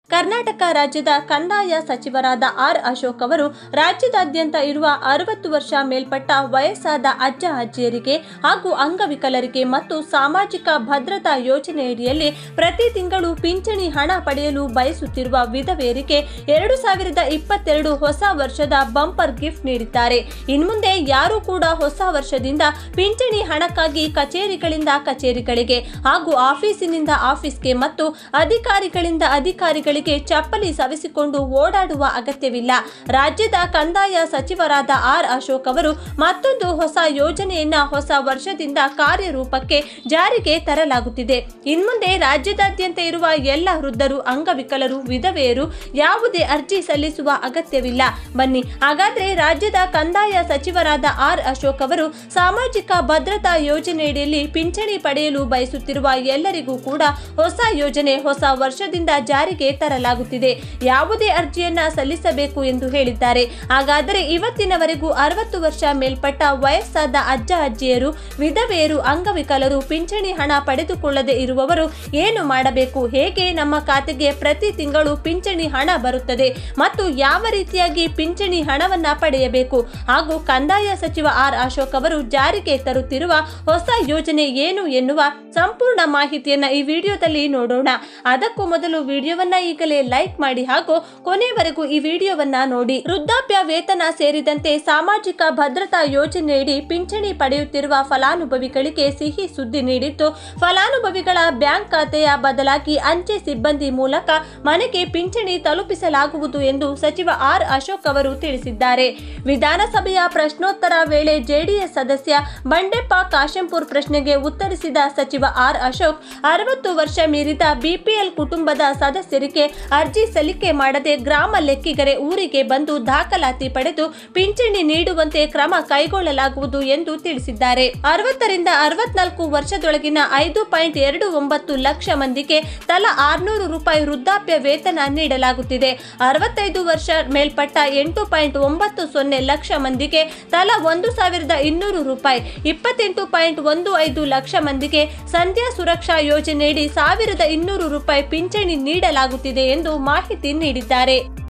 ಕರ್ನಾಟಕ ರಾಜ್ಯದ ಕಂದಾಯ ಸಚಿವರಾದ ಆರ್ ಅಶೋಕ್ ಅವರು ರಾಜ್ಯದಾದ್ಯಂತ ಇರುವ ಅರವತ್ತು ವರ್ಷ ಮೇಲ್ಪಟ್ಟ ವಯಸ್ಸಾದ ಅಜ್ಜ ಅಜ್ಜಿಯರಿಗೆ ಹಾಗೂ ಅಂಗವಿಕಲರಿಗೆ ಮತ್ತು ಸಾಮಾಜಿಕ ಭದ್ರತಾ ಯೋಜನೆಯಡಿಯಲ್ಲಿ ಪ್ರತಿ ತಿಂಗಳು ಪಿಂಚಣಿ ಹಣ ಪಡೆಯಲು ಬಯಸುತ್ತಿರುವ ವಿಧವೆಯರಿಗೆ ಎರಡು ಸಾವಿರದ ಇಪ್ಪತ್ತೆರಡು ಹೊಸ ವರ್ಷದ ಬಂಪರ್ ಗಿಫ್ಟ್ ನೀಡಿದ್ದಾರೆ ಇನ್ಮುಂದೆ ಯಾರೂ ಕೂಡ ಹೊಸ ವರ್ಷದಿಂದ ಪಿಂಚಣಿ ಹಣಕ್ಕಾಗಿ ಕಚೇರಿಗಳಿಂದ ಕಚೇರಿಗಳಿಗೆ ಹಾಗೂ ಆಫೀಸಿನಿಂದ ಆಫೀಸ್ಗೆ ಮತ್ತು ಅಧಿಕಾರಿಗಳಿಂದ ಅಧಿಕಾರಿಗಳಿಗೆ ಚಪ್ಪಲಿ ಸವಿಸಿಕೊಂಡು ಓಡಾಡುವ ಅಗತ್ಯವಿಲ್ಲ ರಾಜ್ಯದ ಕಂದಾಯ ಸಚಿವರಾದ ಆರ್ ಅಶೋಕ್ ಅವರು ಮತ್ತೊಂದು ಹೊಸ ಯೋಜನೆಯನ್ನ ಹೊಸ ವರ್ಷದಿಂದ ಕಾರ್ಯರೂಪಕ್ಕೆ ಜಾರಿಗೆ ತರಲಾಗುತ್ತಿದೆ ಇನ್ಮುಂದೆ ರಾಜ್ಯದಾದ್ಯಂತ ಇರುವ ಎಲ್ಲ ವೃದ್ಧರು ಅಂಗವಿಕಲರು ವಿಧವೆಯರು ಯಾವುದೇ ಅರ್ಜಿ ಸಲ್ಲಿಸುವ ಅಗತ್ಯವಿಲ್ಲ ಬನ್ನಿ ಹಾಗಾದ್ರೆ ರಾಜ್ಯದ ಕಂದಾಯ ಸಚಿವರಾದ ಆರ್ ಅಶೋಕ್ ಅವರು ಸಾಮಾಜಿಕ ಭದ್ರತಾ ಯೋಜನೆಯಡಿಯಲ್ಲಿ ಪಿಂಚಣಿ ಪಡೆಯಲು ಬಯಸುತ್ತಿರುವ ಎಲ್ಲರಿಗೂ ಕೂಡ ಹೊಸ ಯೋಜನೆ ಹೊಸ ವರ್ಷದಿಂದ ಜಾರಿಗೆ ತರಲಾಗುತ್ತಿದೆ ಯಾವುದೇ ಅರ್ಜಿಯನ್ನ ಸಲ್ಲಿಸಬೇಕು ಎಂದು ಹೇಳಿದ್ದಾರೆ ಹಾಗಾದರೆ ಇವತ್ತಿನವರೆಗೂ ಅರವತ್ತು ವರ್ಷ ಮೇಲ್ಪಟ್ಟ ವಯಸ್ಸಾದ ಅಜ್ಜ ಅಜ್ಜಿಯರು ವಿಧವೆಯರು ಅಂಗವಿಕಲರು ಪಿಂಚಣಿ ಹಣ ಪಡೆದುಕೊಳ್ಳದೆ ಇರುವವರು ಏನು ಮಾಡಬೇಕು ಹೇಗೆ ನಮ್ಮ ಖಾತೆಗೆ ಪ್ರತಿ ತಿಂಗಳು ಪಿಂಚಣಿ ಹಣ ಬರುತ್ತದೆ ಮತ್ತು ಯಾವ ರೀತಿಯಾಗಿ ಪಿಂಚಣಿ ಹಣವನ್ನ ಪಡೆಯಬೇಕು ಹಾಗೂ ಕಂದಾಯ ಸಚಿವ ಆರ್ ಅಶೋಕ್ ಅವರು ಜಾರಿಗೆ ತರುತ್ತಿರುವ ಹೊಸ ಯೋಜನೆ ಏನು ಎನ್ನುವ ಸಂಪೂರ್ಣ ಮಾಹಿತಿಯನ್ನ ಈ ವಿಡಿಯೋದಲ್ಲಿ ನೋಡೋಣ ಅದಕ್ಕೂ ಮೊದಲು ವಿಡಿಯೋವನ್ನ ಈಗಲೇ ಲೈಕ್ ಮಾಡಿ ಹಾಗೂ ಕೊನೆವರೆಗೂ ಈ ವಿಡಿಯೋವನ್ನ ನೋಡಿ ವೃದ್ಧಾಪ್ಯ ವೇತನ ಸೇರಿದಂತೆ ಸಾಮಾಜಿಕ ಭದ್ರತಾ ಯೋಜನೆಯಡಿ ಪಿಂಚಣಿ ಪಡೆಯುತ್ತಿರುವ ಫಲಾನುಭವಿಗಳಿಗೆ ಸಿಹಿ ಸುದ್ದಿ ನೀಡಿದ್ದು ಫಲಾನುಭವಿಗಳ ಬ್ಯಾಂಕ್ ಖಾತೆಯ ಬದಲಾಗಿ ಅಂಚೆ ಸಿಬ್ಬಂದಿ ಮೂಲಕ ಮನೆಗೆ ಪಿಂಚಣಿ ತಲುಪಿಸಲಾಗುವುದು ಎಂದು ಸಚಿವ ಆರ್ ಅಶೋಕ್ ಅವರು ತಿಳಿಸಿದ್ದಾರೆ ವಿಧಾನಸಭೆಯ ಪ್ರಶ್ನೋತ್ತರ ವೇಳೆ ಜೆಡಿಎಸ್ ಸದಸ್ಯ ಬಂಡೆಪ್ಪ ಕಾಶಂಪುರ್ ಪ್ರಶ್ನೆಗೆ ಉತ್ತರಿಸಿದ ಸಚಿವ ಆರ್ ಅಶೋಕ್ ಅರವತ್ತು ವರ್ಷ ಮೀರಿದ ಬಿಪಿಎಲ್ ಕುಟುಂಬದ ಸದಸ್ಯರಿಗೆ ಅರ್ಜಿ ಸಲ್ಲಿಕೆ ಮಾಡದೆ ಗ್ರಾಮ ಲೆಕ್ಕಿಗರೆ ಊರಿಗೆ ಬಂದು ದಾಖಲಾತಿ ಪಡೆದು ಪಿಂಚಣಿ ನೀಡುವಂತೆ ಕ್ರಮ ಕೈಗೊಳ್ಳಲಾಗುವುದು ಎಂದು ತಿಳಿಸಿದ್ದಾರೆ ಅರವತ್ತರಿಂದ ಅರವತ್ನಾಲ್ಕು ವರ್ಷದೊಳಗಿನ ಐದು ಪಾಯಿಂಟ್ ಎರಡು ಒಂಬತ್ತು ಲಕ್ಷ ಮಂದಿಗೆ ತಲಾ ಆರ್ನೂರು ರೂಪಾಯಿ ವೃದ್ಧಾಪ್ಯ ವೇತನ ನೀಡಲಾಗುತ್ತಿದೆ ಅರವತ್ತೈದು ವರ್ಷ ಮೇಲ್ಪಟ್ಟ ಎಂಟು ಪಾಯಿಂಟ್ ಒಂಬತ್ತು ಸೊನ್ನೆ ಲಕ್ಷ ಮಂದಿಗೆ ತಲಾ ಒಂದು ಸಾವಿರದ ಇನ್ನೂರು ರೂಪಾಯಿ ಇಪ್ಪತ್ತೆಂಟು ಪಾಯಿಂಟ್ ಒಂದು ಐದು ಲಕ್ಷ ಮಂದಿಗೆ ಸಂಧ್ಯಾ ಸುರಕ್ಷಾ ಯೋಜನೆಯಡಿ ಸಾವಿರದ ಇನ್ನೂರು ರೂಪಾಯಿ ಪಿಂಚಣಿ ನೀಡಲಾಗುತ್ತಿದೆ ಎಂದು ಮಾಹಿತಿ ನೀಡಿದ್ದಾರೆ